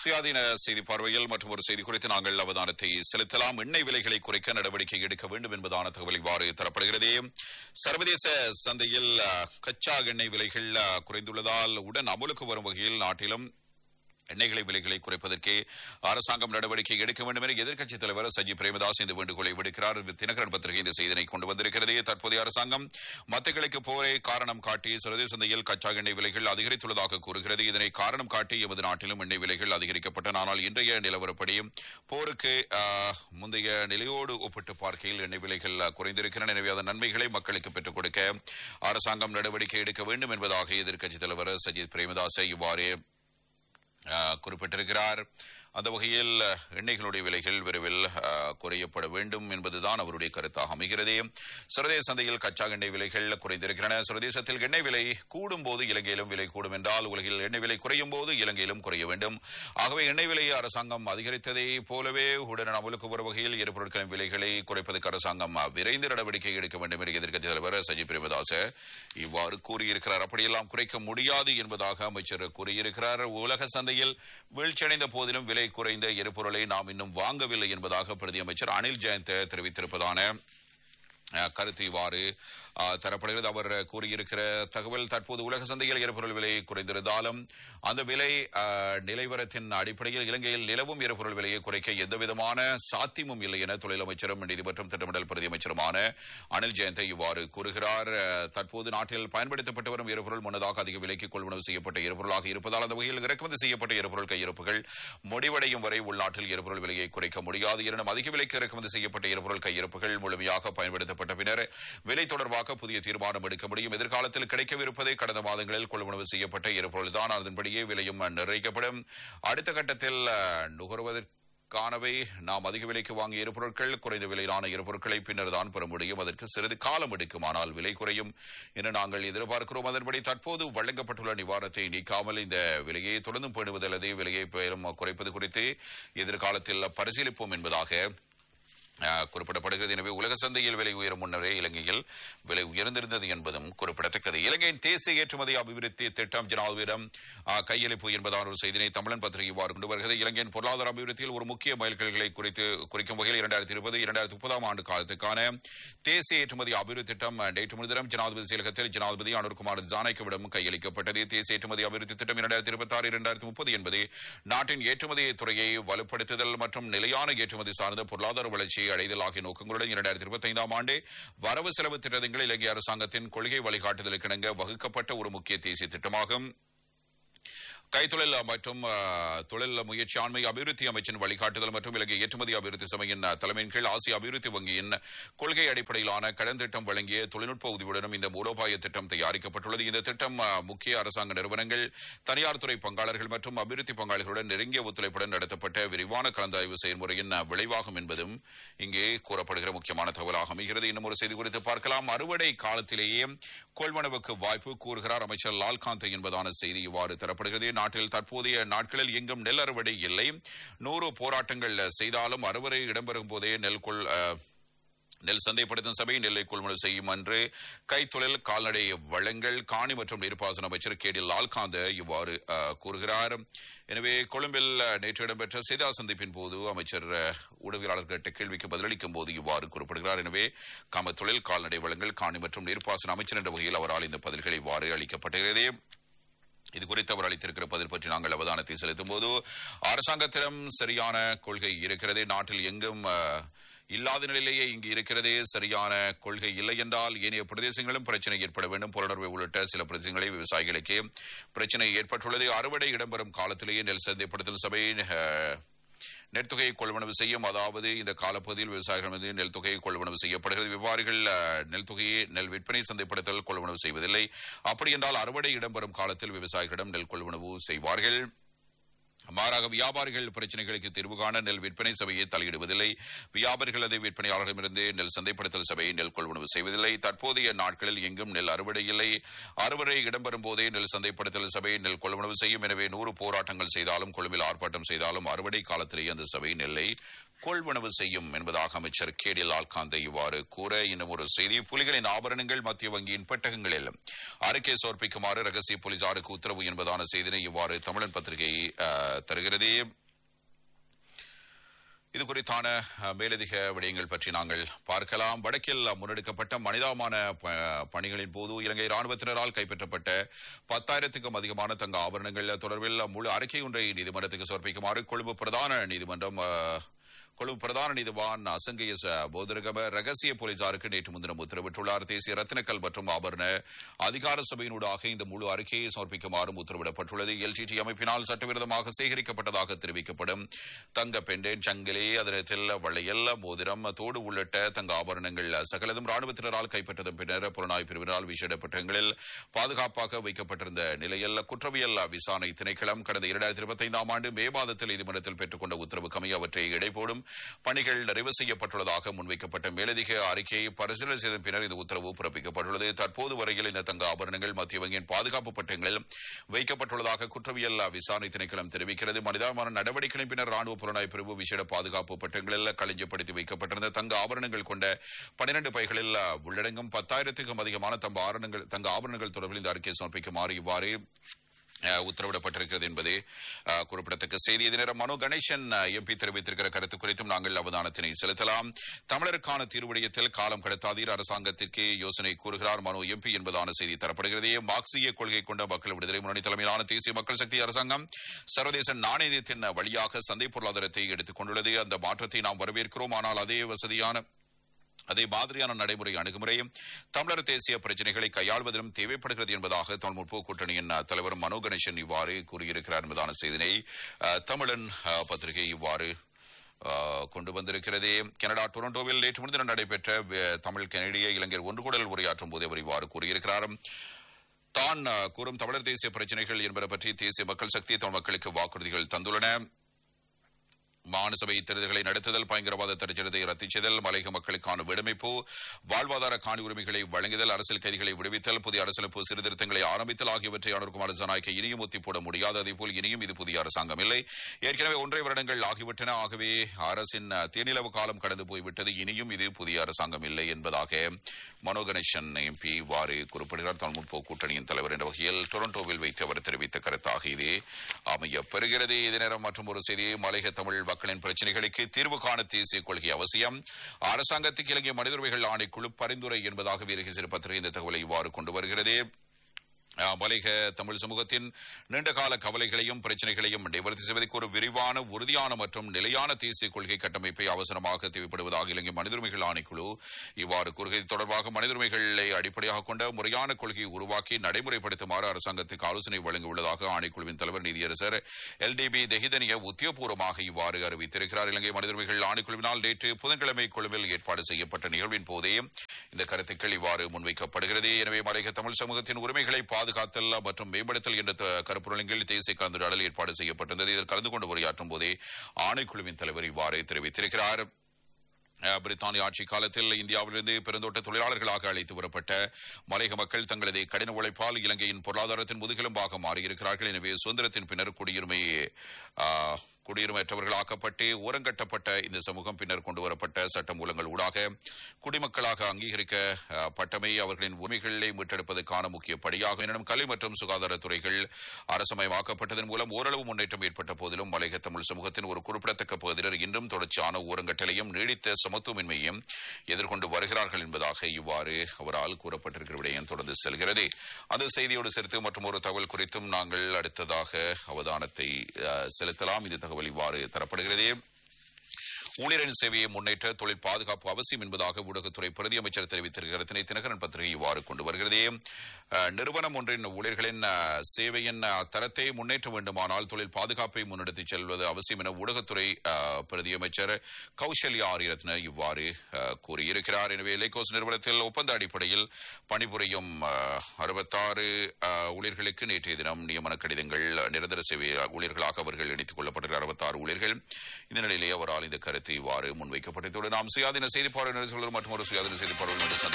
சுயாதீன செய்தி பார்வையில் மற்றும் ஒரு செய்தி குறித்து நாங்கள் அவதானத்தை செலுத்தலாம் எண்ணெய் விலைகளை குறைக்க நடவடிக்கை எடுக்க வேண்டும் என்பதான தகவல் இவ்வாறு தரப்படுகிறது சர்வதேச சந்தையில் அஹ், கச்சா எண்ணெய் விலைகள் அஹ், குறைந்துள்ளதால் உடன் அமலுக்கு வரும் வகையில் நாட்டிலும் எண்ணெய்களை விலைகளை குறைப்பதற்கு அரசாங்கம் நடவடிக்கை எடுக்க வேண்டும் என எதிர்க்கட்சித் தலைவர் சஜி பிரேமதாஸ் இந்த வேண்டுகோளை விடுக்கிறார் தினகரன் பத்திரிகை இந்த செய்தியை கொண்டு வந்திருக்கிறது தற்போதைய அரசாங்கம் மத்திய போரை காரணம் காட்டி சர்வதேச சந்தையில் கச்சா எண்ணெய் விலைகள் அதிகரித்துள்ளதாக கூறுகிறது இதனை காரணம் காட்டி எமது நாட்டிலும் எண்ணெய் விலைகள் அதிகரிக்கப்பட்டன ஆனால் இன்றைய நிலவரப்படி போருக்கு ஆஹ், முந்தைய நிலையோடு ஒப்பிட்டு பார்க்கையில் எண்ணெய் விலைகள் ஆஹ், குறைந்திருக்கின்றன எனவே அதன் நன்மைகளை மக்களுக்கு பெற்றுக் கொடுக்க அரசாங்கம் நடவடிக்கை எடுக்க வேண்டும் என்பதாக எதிர்க்கட்சித் தலைவர் சஜித் பிரேமதாஸ் இவ்வாறு ஆஹ், குறிப்பிட்டிருக்கிறார் அந்த வகையில் அஹ், எண்ணெய்களுடைய விலைகள் விரைவில் ஆஹ், குறையப்பட வேண்டும் என்பதுதான் அவருடைய கருத்தாக அமைகிறது சர்வதேச சந்தையில் கச்சா எண்ணெய் விலைகள் குறைந்திருக்கின்றன சர்வதேசத்தில் எண்ணெய் விலை கூடும் போது இலங்கையிலும் விலை கூடும் என்றால் உலகில் எண்ணெய் விலை குறையும் போது இலங்கையிலும் குறைய வேண்டும் ஆகவே எண்ணெய் விலையை அரசாங்கம் அதிகரித்ததை போலவே உடனே அமலுக்கு வரும் வகையில் எரிபொருட்களின் விலைகளை குறைப்பதற்கு அரசாங்கம் விரைந்து நடவடிக்கை எடுக்க வேண்டும் என எதிர்க்கட்சித் தலைவர் சஜி பிரேமதாச இவ்வாறு கூறியிருக்கிறார் அப்படியெல்லாம் குறைக்க முடியாது என்பதாக அமைச்சர் கூறியிருக்கிறார் உலக சந்தையில் வீழ்ச்சியடைந்த போதிலும் விலை குறைந்த எரிபொருளை நாம் இன்னும் வாங்கவில்லை என்பதாக பிரதி அமைச்சர் அனில் ஜெயந்த் தெரிவித்திருப்பதான அஹ், கருத்து இவ்வாறு அஹ், தரப்படுகிறது அவர் கூறியிருக்கிற தகவல் தற்போது உலக சந்தையில் எரிபொருள் விலை குறைந்திருந்தாலும் அந்த விலை அஹ், நிலைவரத்தின் அடிப்படையில் இலங்கையில் நிலவும் எரிபொருள் விலையை குறைக்க எந்தவிதமான சாத்தியமும் இல்லை என தொழில் அமைச்சரும் நிதி மற்றும் திட்டமிடல் பிரதி அமைச்சருமான அனில் ஜெயந்த் இவ்வாறு கூறுகிறார் அஹ், தற்போது நாட்டில் பயன்படுத்தப்பட்டு வரும் எரிபொருள் முன்னதாக அதிக விலைக்கு கொள்வனவு செய்யப்பட்ட எரிபொருளாக இருப்பதால் அந்த வகையில் இறக்குமதி செய்யப்பட்ட எரிபொருள் கையிருப்புகள் முடிவடையும் வரை உள்நாட்டில் எரிபொருள் விலையை குறைக்க முடியாது எனினும் அதிக விலைக்கு இறக்குமதி செய்யப்பட்ட எரிபொருள் கையிருப்புகள் முழுமையாக பயன்படுத்தப்பட்ட பின்னர் விலை தொடர்பாக புதிய தீர்மானம் எடுக்க முடியும் எதிர்காலத்தில் கிடைக்கவிருப்பதை கடந்த மாதங்களில் கொள்வனவு செய்யப்பட்ட எரிபொருள் தான் அதன்படியே விலையும் நிர்ணயிக்கப்படும் அடுத்த கட்டத்தில் அஹ், நுகர்வதற்கானவை நாம் அதிக விலைக்கு வாங்கிய எரிபொருட்கள் குறைந்த விலையிலான எரிபொருட்களை பின்னர் தான் பெற முடியும் அதற்கு சிறிது காலம் எடுக்கும் ஆனால் விலை குறையும் என நாங்கள் எதிர்பார்க்கிறோம் அதன்படி தற்போது வழங்கப்பட்டுள்ள நிவாரணத்தை நீக்காமல் இந்த விலையை தொடர்ந்து பேணுவது அல்லது விலையை மேலும் குறைப்பது குறித்து எதிர்காலத்தில் பரிசீலிப்போம் என்பதாக அஹ், குறிப்பிடப்படுகிறது எனவே உலக சந்தையில் விலை உயரும் முன்னரே இலங்கையில் விலை உயர்ந்திருந்தது என்பதும் குறிப்பிடத்தக்கது இலங்கையின் தேசிய ஏற்றுமதி அபிவிருத்தி திட்டம் ஜனாதிபதியிடம் அஹ், கையளிப்பு என்பதான ஒரு செய்தினை தமிழன் பத்திரிகை இவ்வாறு கொண்டு வருகிறது இலங்கையின் பொருளாதார அபிவிருத்தியில் ஒரு முக்கிய மைல்கல்களை குறித்து குறிக்கும் வகையில் இரண்டாயிரத்தி இருபது இரண்டாயிரத்தி முப்பதாம் ஆண்டு காலத்துக்கான தேசிய ஏற்றுமதி அபிவிருத்தி திட்டம் அஹ், நேற்று முன்தினம் ஜனாதிபதி செயலகத்தில் ஜனாதிபதி அனுர்குமார் ஜானகிவிடம் கையளிக்கப்பட்டது தேசிய ஏற்றுமதி அபிவிருத்தி திட்டம் இரண்டாயிரத்தி இருபத்தி ஆறு இரண்டாயிரத்தி முப்பது என்பது நாட்டின் ஏற்றுமதி துறையை வலுப்படுத்துதல் மற்றும் நிலையான ஏற்றுமதி சார்ந்த பொருளாதார வளர்ச்சியை அடைதல் ஆகிய நோக்கங்களுடன் இரண்டாயிரத்தி இருபத்தி ஐந்தாம் ஆண்டு வரவு செலவு திட்டங்கள் இலங்கை அரசாங்கத்தின் கொள்கை வழிகாட்டுதலுக்கிணங்க வகுக்கப்பட்ட ஒரு முக்கிய தேசிய திட்டமாகும் கைத்தொழில் மற்றும் அஹ், தொழில் முயற்சி ஆண்மை அபிவிருத்தி அமைச்சின் வழிகாட்டுதல் மற்றும் இலங்கை ஏற்றுமதி அபிவிருத்தி சபையின் அஹ், தலைமையின் கீழ் ஆசிய அபிவிருத்தி வங்கியின் கொள்கை அடிப்படையிலான கடன் திட்டம் வழங்கிய தொழில்நுட்ப உதவியுடனும் இந்த மூலோபாய திட்டம் தயாரிக்கப்பட்டுள்ளது இந்த திட்டம் அஹ், முக்கிய அரசாங்க நிறுவனங்கள் தனியார் துறை பங்காளர்கள் மற்றும் அபிவிருத்தி பங்காளர்களுடன் நெருங்கிய ஒத்துழைப்புடன் நடத்தப்பட்ட விரிவான கலந்தாய்வு செயல்முறையின் அஹ், விளைவாகும் என்பதும் இங்கே கூறப்படுகிற முக்கியமான தகவலாக அமைகிறது இன்னும் ஒரு செய்தி குறித்து பார்க்கலாம் அறுவடை காலத்திலேயே கொள்வனவுக்கு வாய்ப்பு கூறுகிறார் அமைச்சர் லால்காந்த் என்பதான செய்தி இவ்வாறு தரப்படுகிறது நாட்டில் தற்போதைய நாட்களில் எங்கும் நெல் அறுவடை இல்லை நூறு போராட்டங்கள் செய்தாலும் அறுவடை இடம்பெறும் போதே நெல் கொள் அஹ், நெல் சந்தைப்படுத்தும் சபை நெல்லை கொள்முதல் செய்யும் என்று கைத்தொழில் கால்நடை வளங்கள் காணி மற்றும் நீர்ப்பாசன அமைச்சர் கே டி லால்காந்த் இவ்வாறு அஹ், கூறுகிறார் எனவே கொழும்பில் அஹ், நேற்று இடம்பெற்ற செய்தியாளர் சந்திப்பின் போது அமைச்சர் அஹ், ஊடகவியலாளர் கேட்ட கேள்விக்கு பதிலளிக்கும் போது இவ்வாறு குறிப்பிடுகிறார் எனவே காம தொழில் கால்நடை வளங்கள் காணி மற்றும் நீர்ப்பாசன அமைச்சர் என்ற வகையில் அவரால் இந்த பதில்கள் இவ்வாறு அளிக்கப்பட்டிருக்கிறது இது குறித்து அவர் அளித்திருக்கிற பதில் பற்றி நாங்கள் அவதானத்தை செலுத்தும் போது அரசாங்கத்திடம் சரியான கொள்கை இருக்கிறது நாட்டில் எங்கும் அஹ், இல்லாத நிலையிலேயே இங்கு இருக்கிறதே சரியான கொள்கை இல்லை என்றால் ஏனைய பிரதேசங்களும் பிரச்சனை ஏற்பட வேண்டும் புலனர்வு உள்ளிட்ட சில பிரதேசங்களில் விவசாயிகளுக்கு பிரச்சனை ஏற்பட்டுள்ளது அறுவடை இடம்பெறும் காலத்திலேயே நெல் சந்தைப்படுத்தல் சபை அஹ், நெற்தொகையை கொள்வனவு செய்யும் அதாவது இந்த காலப்பகுதியில் விவசாயிகள் மீது நெல் தொகையை கொள்வனவு செய்யப்படுகிறது வியாபாரிகள் அஹ், நெல் தொகையை நெல் விற்பனை சந்தைப்படுத்தல் கொள்வனவு செய்வதில்லை அப்படி என்றால் அறுவடை இடம்பெறும் காலத்தில் விவசாயிகளிடம் நெல் கொள்வனவு செய்வார்கள் மாறாக வியாபாரிகள் பிரச்சனைகளுக்கு தீர்வு காண நெல் விற்பனை சபையை தலையிடுவதில்லை வியாபாரிகள் அதை விற்பனையாளர்களிடமிருந்து நெல் சந்தைப்படுத்தல் சபையை நெல் கொள்வனவு செய்வதில்லை தற்போதைய நாட்களில் எங்கும் நெல் அறுவடை இல்லை அறுவடை இடம்பெறும் போதே நெல் சந்தைப்படுத்தல் சபை நெல் கொள்வனவு செய்யும் எனவே நூறு போராட்டங்கள் செய்தாலும் கொழும்பில் ஆர்ப்பாட்டம் செய்தாலும் அறுவடை காலத்திலேயே அந்த சபை நெல்லை கொள்வனவு செய்யும் என்பதாக அமைச்சர் கேடி லால்காந்த் இவ்வாறு கூற இன்னும் ஒரு செய்தி புலிகளின் ஆபரணங்கள் மத்திய வங்கியின் பெட்டகங்களில் அறிக்கை சமர்ப்பிக்குமாறு ரகசிய போலீசாருக்கு உத்தரவு என்பதான செய்தினை இவ்வாறு தமிழன் பத்திரிகை அஹ், தருகிறது இது குறித்தான அஹ், மேலதிக விடயங்கள் பற்றி நாங்கள் பார்க்கலாம் வடக்கில் முன்னெடுக்கப்பட்ட மனிதாமான ப- பணிகளின் போது இலங்கை ராணுவத்தினரால் கைப்பற்றப்பட்ட பத்தாயிரத்துக்கும் அதிகமான தங்க ஆபரணங்கள் தொடர்பில் முழு அறிக்கை ஒன்றை நீதிமன்றத்துக்கு சமர்ப்பிக்குமாறு கொழும்பு பிரதான நீதிமன்றம் அஹ், கொழும்பு பிரதான நீதிவான் அசங்கைய போதரகம ரகசிய போலீசாருக்கு நேற்று முன்தினம் உத்தரவிட்டுள்ளார் தேசிய ரத்தினக்கல் மற்றும் ஆபரண அதிகார சபையினூடாக இந்த முழு அறிக்கையை சமர்ப்பிக்குமாறும் உத்தரவிடப்பட்டுள்ளது எல்டிடி அமைப்பினால் சட்டவிரோதமாக சேகரிக்கப்பட்டதாக தெரிவிக்கப்படும் தங்க பெண்டேன் சங்கிலி அதனத்தில் வளையல் மோதிரம் தோடு உள்ளிட்ட தங்க ஆபரணங்கள் சகலதும் ராணுவத்தினரால் கைப்பற்றதன் பின்னர் புலனாய்வு பிரிவினரால் விசேட பெட்டகங்களில் பாதுகாப்பாக வைக்கப்பட்டிருந்த நிலையில் குற்றவியல் விசாரணை திணைக்களம் கடந்த இரண்டாயிரத்தி இருபத்தி ஐந்தாம் ஆண்டு மே மாதத்தில் நீதிமன்றத்தில் பெற்றுக்கொண்ட உத்தரவுக்கு அமைய அவற்றை இடைபோடும் பணிகள் நிறைவு செய்யப்பட்டுள்ளதாக முன்வைக்கப்பட்ட மேலதிக அறிக்கையை பரிசீலனை செய்த பின்னர் இந்த உத்தரவு பிறப்பிக்கப்பட்டுள்ளது தற்போது வரையில் இந்த தங்க ஆபரணங்கள் மத்திய வங்கியின் பாதுகாப்பு பட்டயங்களில் வைக்கப்பட்டுள்ளதாக குற்றவியல் விசாரணை திணைக்களம் தெரிவிக்கிறது மனிதாபிமான நடவடிக்கைகளின் பின்னர் ராணுவ புலனாய்வு பிரிவு விசேட பாதுகாப்பு பட்டயங்களில் களஞ்சியப்படுத்தி வைக்கப்பட்டிருந்த தங்க ஆபரணங்கள் கொண்ட பனிரண்டு பைகளில் உள்ளடங்கும் பத்தாயிரத்துக்கும் அதிகமான தங்க ஆபரணங்கள் தங்க ஆபரணங்கள் தொடர்பில் இந்த அறிக்கையை சமர்ப்பிக்குமாறு இவ்வாறு அஹ், உத்தரவிடப்பட்டிருக்கிறது என்பது அஹ், குறிப்பிடத்தக்க செய்தி இதே நேரம் மனோ கணேசன் எம்பி தெரிவித்திருக்கிற கருத்து குறித்தும் நாங்கள் அவதானத்தினை செலுத்தலாம் தமிழருக்கான தீர்வுடையத்தில் காலம் கடத்தாதீர் அரசாங்கத்திற்கு யோசனை கூறுகிறார் மனோ எம்பி என்பதான செய்தி தரப்படுகிறது மார்க்சிய கொள்கை கொண்ட மக்கள் விடுதலை முன்னணி தலைமையிலான தேசிய மக்கள் சக்தி அரசாங்கம் சர்வதேச நாணயத்தின் வழியாக சந்தை பொருளாதாரத்தை எடுத்துக் கொண்டுள்ளது அந்த மாற்றத்தை நாம் வரவேற்கிறோம் ஆனால் அதே வசதியான அதே மாதிரியான நடைமுறை அணுகுமுறையும் தமிழர் தேசிய பிரச்சனைகளை கையாள்வதிலும் தேவைப்படுகிறது என்பதாக தமிழ் முற்போக்கு கூட்டணியின் அஹ், தலைவர் மனோ கணேசன் இவ்வாறு கூறியிருக்கிறார் என்பதான செய்தினை அஹ், தமிழன் அஹ், பத்திரிகை இவ்வாறு அஹ், கொண்டு வந்திருக்கிறது கனடா டொரண்டோவில் நேற்று முன்தினம் நடைபெற்ற அஹ், தமிழ் கனடிய இளைஞர் ஒன்றுகூடல் உரையாற்றும் போது அவர் இவ்வாறு கூறியிருக்கிறார் தான் அஹ், கூறும் தமிழர் தேசிய பிரச்சனைகள் என்பது பற்றி தேசிய மக்கள் சக்தி தமிழ் மக்களுக்கு வாக்குறுதிகள் தந்துள்ளன மாநிலசபை தேர்தல்களை நடத்துதல் பயங்கரவாத தடைச்சட்டத்தை ரத்து செய்தல் மலையக மக்களுக்கான விடுமைப்பு வாழ்வாதார காணி உரிமைகளை வழங்குதல் அரசியல் கைதிகளை விடுவித்தல் புதிய அரசியலமைப்பு சீர்திருத்தங்களை ஆரம்பித்தல் ஆகியவற்றை அனுர்குமார் ஜனநாயக இனியும் ஒத்தி போட முடியாது அதேபோல் இனியும் இது புதிய அரசாங்கம் இல்லை ஏற்கனவே ஒன்றரை வருடங்கள் ஆகிவிட்டன ஆகவே அரசின் தேனிலவு காலம் கடந்து போய்விட்டது இனியும் இது புதிய அரசாங்கம் இல்லை என்பதாக மனோ கணேசன் எம்பி இவ்வாறு குறிப்பிடுகிறார் தமிழ் முற்போக்கு கூட்டணியின் தலைவர் என்ற வகையில் டொரண்டோவில் வைத்து அவர் தெரிவித்த கருத்தாக இது அமைய பெறுகிறது இதே நேரம் மற்றும் ஒரு செய்தி மலையக தமிழ் மக்களின் பிரச்சனைகளுக்கு தீர்வு காண தேசிய கொள்கை அவசியம் அரசாங்கத்துக்கு இலங்கை மனித உரிமைகள் ஆணைக்குழு பரிந்துரை என்பதாக வீரகேசரி பத்திரிகை இந்த தகவலை இவ்வாறு கொண்டு வருகிறது அஹ், மலையக தமிழ் சமூகத்தின் நீண்டகால கவலைகளையும் பிரச்சனைகளையும் நிவர்த்தி செய்வதற்கு ஒரு விரிவான உறுதியான மற்றும் நிலையான தேசிய கொள்கை கட்டமைப்பை அவசரமாக தேவைப்படுவதாக இலங்கை மனித உரிமைகள் ஆணைக்குழு இவ்வாறு கூறுகிறது தொடர்பாக மனித உரிமைகளை அடிப்படையாக கொண்ட முறையான கொள்கையை உருவாக்கி நடைமுறைப்படுத்துமாறு அரசாங்கத்துக்கு ஆலோசனை வழங்க உள்ளதாக ஆணைக்குழுவின் தலைவர் நீதியரசர் எல்டிபி தெஹிதனிய உத்தியோகபூர்வமாக இவ்வாறு அறிவித்திருக்கிறார் இலங்கை மனித உரிமைகள் ஆணைக்குழுவினால் நேற்று புதன்கிழமை கொழும்பில் ஏற்பாடு செய்யப்பட்ட நிகழ்வின் போதே இந்த கருத்துக்கள் இவ்வாறு முன்வைக்கப்படுகிறது எனவே மலையக தமிழ் சமூகத்தின் உரிமைகளை பாதுகாத்தல் மற்றும் மேம்படுத்தல் என்ற த- கருப்பொருளின் கீழ் தேசிய கலந்துரையாடல் ஏற்பாடு செய்யப்பட்டிருந்தது இதில் கலந்து கொண்டு உரையாற்றும் போதே ஆணைக்குழுவின் தலைவர் இவ்வாறு தெரிவித்திருக்கிறார் அஹ், பிரித்தானிய ஆட்சி காலத்தில் இந்தியாவிலிருந்து பெருந்தோட்ட தொழிலாளர்களாக அழைத்து வரப்பட்ட மலையக மக்கள் தங்களது கடின உழைப்பால் இலங்கையின் பொருளாதாரத்தின் முதுகெலும்பாக மாறியிருக்கிறார்கள் எனவே சுதந்திரத்தின் பின்னர் குடியுரிமை அஹ், குடியுரிமையற்றவர்களாக்கப்பட்டு ஓரங்கட்டப்பட்ட இந்த சமூகம் பின்னர் கொண்டு வரப்பட்ட சட்ட மூலங்கள் ஊடாக குடிமக்களாக அங்கீகரிக்கப்பட்டமை அவர்களின் உரிமைகளை மீட்டெடுப்பதற்கான முக்கிய படியாகும் எனினும் கல்வி மற்றும் சுகாதாரத்துறைகள் அரசமயமாக்கப்பட்டதன் மூலம் ஓரளவு முன்னேற்றம் ஏற்பட்ட போதிலும் மலையக தமிழ் சமூகத்தின் ஒரு குறிப்பிடத்தக்க பகுதியினர் இன்னும் தொடர்ச்சியான ஓரங்கட்டலையும் நீடித்த சமத்துவமின்மையும் எதிர்கொண்டு வருகிறார்கள் என்பதாக இவ்வாறு அவரால் கூறப்பட்டிருக்கிற விடயம் தொடர்ந்து செல்கிறது அந்த செய்தியோடு சேர்த்து மற்றும் ஒரு தகவல் குறித்தும் நாங்கள் அடுத்ததாக அவதானத்தை அஹ், செலுத்தலாம் இந்த தகவல் இவ்வாறு தரப்படுகிறது ஊழியரின் சேவையை முன்னேற்ற தொழில் பாதுகாப்பு அவசியம் என்பதாக ஊடகத்துறை பிரதி அமைச்சர் தெரிவித்திருக்கிற தினை தினகரன் பத்திரிகை இவ்வாறு கொண்டு வருகிறது அஹ், நிறுவனம் ஒன்றின் ஊழியர்களின் அஹ், சேவையின் அஹ், தரத்தை முன்னேற்ற வேண்டுமானால் தொழில் பாதுகாப்பை முன்னெடுத்துச் செல்வது அவசியம் என ஊடகத்துறை அஹ், பிரதி அமைச்சர் கௌசல்யா ஆரியரத்ன இவ்வாறு அஹ், கூறியிருக்கிறார் எனவே லேகோஸ் நிறுவனத்தில் ஒப்பந்த அடிப்படையில் பணிபுரியும் அறுபத்தாறு ஊழியர்களுக்கு நேற்றைய தினம் நியமன கடிதங்கள் நிரந்தர சேவை ஊழியர்களாக அவர்கள் இணைத்துக் கொள்ளப்பட்டிருக்கிற அறுபத்தாறு ஊழியர்கள் இந்த நிலையிலே அவரால் இந்த கருத்து இவ்வாறு முன்வைக்கப்பட்டதோடு நாம் சுயாதீன செய்தி பார்வையினர் மற்றும் ஒரு சுயாதீன செய்தி பார்வையினர் சந்திப்போம்